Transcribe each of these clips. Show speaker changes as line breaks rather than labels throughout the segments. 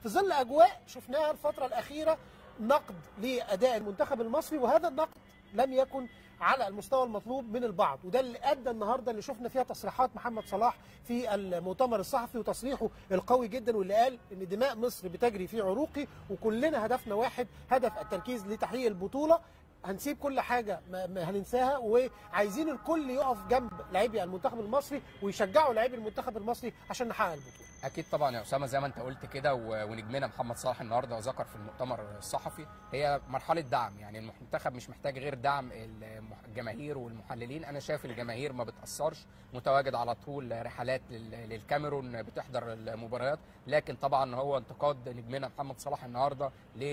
في ظل اجواء شفناها الفتره الاخيره نقد لاداء المنتخب المصري وهذا النقد لم يكن على المستوى المطلوب من البعض وده اللي ادى النهارده اللي شفنا فيها تصريحات محمد صلاح في المؤتمر الصحفي وتصريحه القوي جدا واللي قال ان دماء مصر بتجري في عروقي وكلنا هدفنا واحد هدف التركيز لتحقيق البطوله هنسيب كل حاجه ما ما هننساها وعايزين الكل يقف جنب لاعبي المنتخب المصري ويشجعوا لاعبي المنتخب المصري عشان نحقق البطوله
اكيد طبعا يا اسامه زي ما انت قلت كده و- ونجمنا محمد صلاح النهارده ذكر في المؤتمر الصحفي هي مرحله دعم يعني المنتخب مش محتاج غير دعم المح- الجماهير والمحللين انا شايف الجماهير ما بتاثرش متواجد على طول رحلات لل- للكاميرون بتحضر المباريات لكن طبعا هو انتقاد نجمنا محمد صلاح النهارده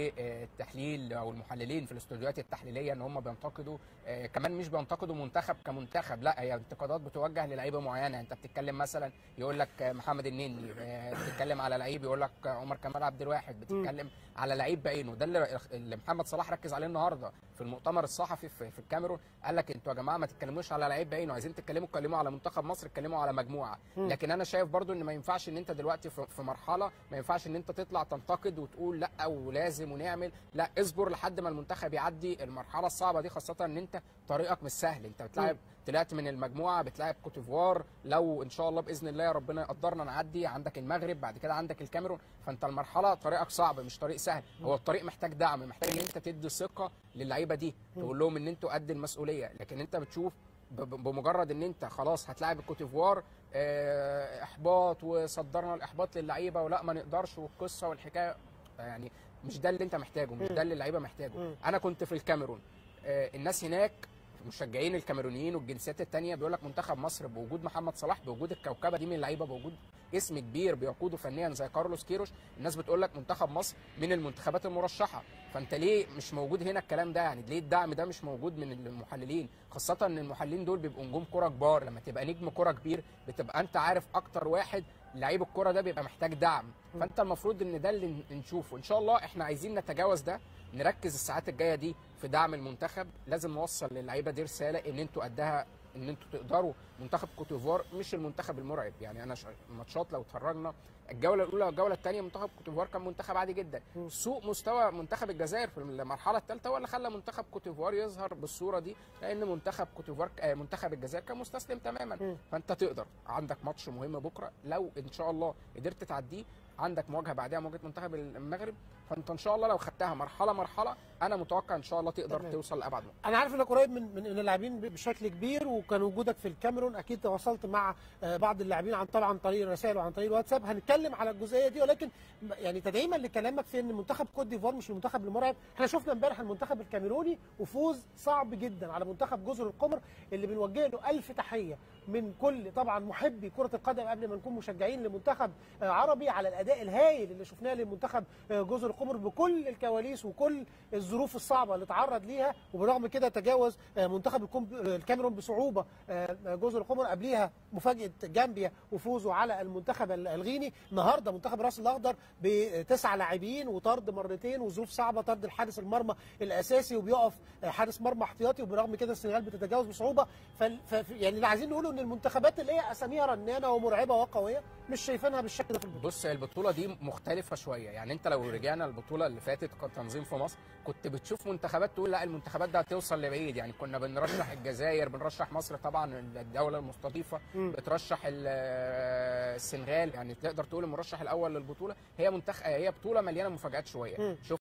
للتحليل او المحللين في الاستوديوهات التحليليه ان هم بينتقدوا آه، كمان مش بينتقدوا منتخب كمنتخب لا هي انتقادات بتوجه للعيبه معينه انت بتتكلم مثلا يقول لك آه، محمد النني آه، بتتكلم على لعيب يقول لك آه، عمر كمال عبد الواحد بتتكلم على لعيب بعينه ده اللي اللي محمد صلاح ركز عليه النهارده في المؤتمر الصحفي في, في الكاميرون قال لك انتوا يا جماعه ما تتكلموش على لعيب بعينه عايزين تتكلموا اتكلموا على منتخب مصر اتكلموا على مجموعه لكن انا شايف برضو ان ما ينفعش ان انت دلوقتي في في مرحله ما ينفعش ان انت تطلع تنتقد وتقول لا ولازم ونعمل لا اصبر لحد ما المنتخب يعدي المرحله الصعبه دي خاصه ان انت طريقك مش سهل انت بتلعب طلعت من المجموعه بتلعب كوتيفوار لو ان شاء الله باذن الله ربنا يقدرنا نعدي عندك المغرب بعد كده عندك الكاميرون فانت المرحله طريقك صعب مش طريق سهل هو الطريق محتاج دعم محتاج ان انت تدي ثقه للعيبه دي تقول لهم ان انتوا قد المسؤوليه لكن انت بتشوف ب- ب- بمجرد ان انت خلاص هتلاعب الكوتيفوار آه، احباط وصدرنا الاحباط للعيبه ولا ما نقدرش والقصه والحكايه يعني مش ده اللي انت محتاجه مش ده اللي اللعيبه محتاجه انا كنت في الكاميرون آه، الناس هناك مشجعين الكاميرونيين والجنسيات التانية بيقول لك منتخب مصر بوجود محمد صلاح بوجود الكوكبه دي من اللعيبه بوجود اسم كبير بيقوده فنيا زي كارلوس كيروش الناس بتقول لك منتخب مصر من المنتخبات المرشحه فانت ليه مش موجود هنا الكلام ده يعني ليه الدعم ده مش موجود من المحللين خاصه ان المحللين دول بيبقوا نجوم كره كبار لما تبقى نجم كره كبير بتبقى انت عارف اكتر واحد لعيب الكره ده بيبقى محتاج دعم فانت المفروض ان ده اللي نشوفه ان شاء الله احنا عايزين نتجاوز ده نركز الساعات الجايه دي في دعم المنتخب لازم نوصل للعيبه دي رساله ان انتوا قدها ان انتوا تقدروا منتخب كوتيفوار مش المنتخب المرعب يعني انا ش- الماتشات لو اتفرجنا الجوله الاولى والجوله الثانيه منتخب كوتيفوار كان منتخب عادي جدا سوء مستوى منتخب الجزائر في المرحله الثالثه هو اللي خلى منتخب كوتيفوار يظهر بالصوره دي لان منتخب كوتيفوار آه، منتخب الجزائر كان مستسلم تماما فانت تقدر عندك ماتش مهم بكره لو ان شاء الله قدرت تعديه عندك مواجهه بعدها مواجهه منتخب المغرب فانت ان شاء الله لو خدتها مرحله مرحله انا متوقع ان شاء الله تقدر
تمام.
توصل لابعد نقطه
انا عارف انك قريب من من من اللاعبين بشكل كبير وكان وجودك في الكاميرون اكيد تواصلت مع آه، بعض اللاعبين عن طبعا طريق الرسائل وعن طريق الواتساب هنتكلم على الجزئيه دي ولكن يعني تدعيما لكلامك في ان منتخب كوت ديفوار مش المنتخب المرعب احنا شفنا امبارح المنتخب الكاميروني وفوز صعب جدا على منتخب جزر القمر اللي بنوجه له الف تحيه من كل طبعا محبي كره القدم قبل ما نكون مشجعين لمنتخب آه، عربي على الاداء الهائل اللي شفناه لمنتخب آه، جزر القمر بكل الكواليس وكل الظروف الصعبه اللي تعرض ليها وبرغم كده تجاوز آه، منتخب الكوم- آه، الكاميرون بصعوبه آه، جزر القمر قبليها مفاجاه جامبيا وفوزه على المنتخب ال- الغيني النهارده منتخب راس الاخضر بتسع لاعبين وطرد مرتين وظروف صعبه طرد الحارس المرمى الاساسي وبيقف آه، حارس مرمى احتياطي وبرغم كده السنغال بتتجاوز بصعوبه فال- ف يعني اللي عايزين نقوله ان المنتخبات اللي هي اساميها رنانه ومرعبه وقويه مش شايفينها بالشكل ده في البطوله
بص هي البطوله دي مختلفه شويه يعني انت لو رجعنا البطوله اللي فاتت كتنظيم في مصر كنت بتشوف منتخبات تقول لا المنتخبات دي هتوصل لبعيد يعني كنا بنرشح الجزائر بنرشح مصر طبعا الدوله المستضيفه بترشح ال- السنغال يعني تقدر تقول المرشح الاول للبطوله هي منتخب هي بطوله مليانه مفاجات شويه شفنا